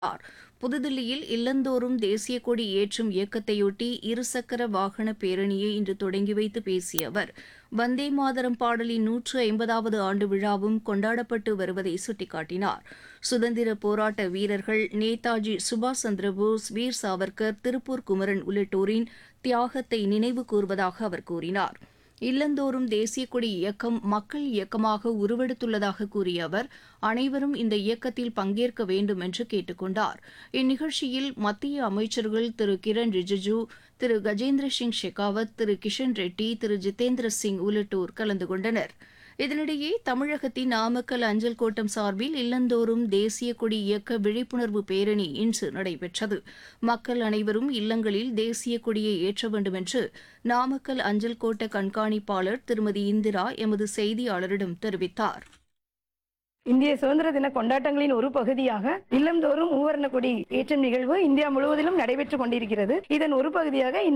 தெரிவித்தார் புதுதில்லியில் இல்லந்தோறும் தேசிய கொடி ஏற்றும் இயக்கத்தையொட்டி இருசக்கர வாகன பேரணியை இன்று தொடங்கி வைத்து பேசிய அவர் வந்தே மாதரம் பாடலின் நூற்று ஐம்பதாவது ஆண்டு விழாவும் கொண்டாடப்பட்டு வருவதை சுட்டிக்காட்டினார் சுதந்திர போராட்ட வீரர்கள் நேதாஜி சுபாஷ் சந்திரபோஸ் வீர் சாவர்கர் திருப்பூர் குமரன் உள்ளிட்டோரின் தியாகத்தை நினைவு கூர்வதாக அவர் கூறினார் இல்லந்தோறும் தேசிய கொடி இயக்கம் மக்கள் இயக்கமாக உருவெடுத்துள்ளதாக கூறிய அவர் அனைவரும் இந்த இயக்கத்தில் பங்கேற்க வேண்டும் என்று கேட்டுக் கொண்டார் இந்நிகழ்ச்சியில் மத்திய அமைச்சர்கள் திரு கிரண் ரிஜிஜு திரு கஜேந்திர சிங் ஷெகாவத் திரு கிஷன் ரெட்டி திரு ஜிதேந்திர சிங் உள்ளிட்டோர் கலந்து கொண்டனர் இதனிடையே தமிழகத்தின் நாமக்கல் அஞ்சல் கோட்டம் சார்பில் இல்லந்தோறும் தேசிய கொடி இயக்க விழிப்புணர்வு பேரணி இன்று நடைபெற்றது மக்கள் அனைவரும் இல்லங்களில் தேசிய கொடியை ஏற்ற வேண்டும் என்று நாமக்கல் அஞ்சல் கோட்ட கண்காணிப்பாளர் திருமதி இந்திரா எமது செய்தியாளரிடம் தெரிவித்தார் இந்திய சுதந்திர தின கொண்டாட்டங்களின் ஒரு பகுதியாக இல்லந்தோறும் மூவர்ண கொடி ஏற்றும் நிகழ்வு இந்தியா முழுவதிலும் நடைபெற்றுக் கொண்டிருக்கிறது இதன் ஒரு பகுதியாக இந்த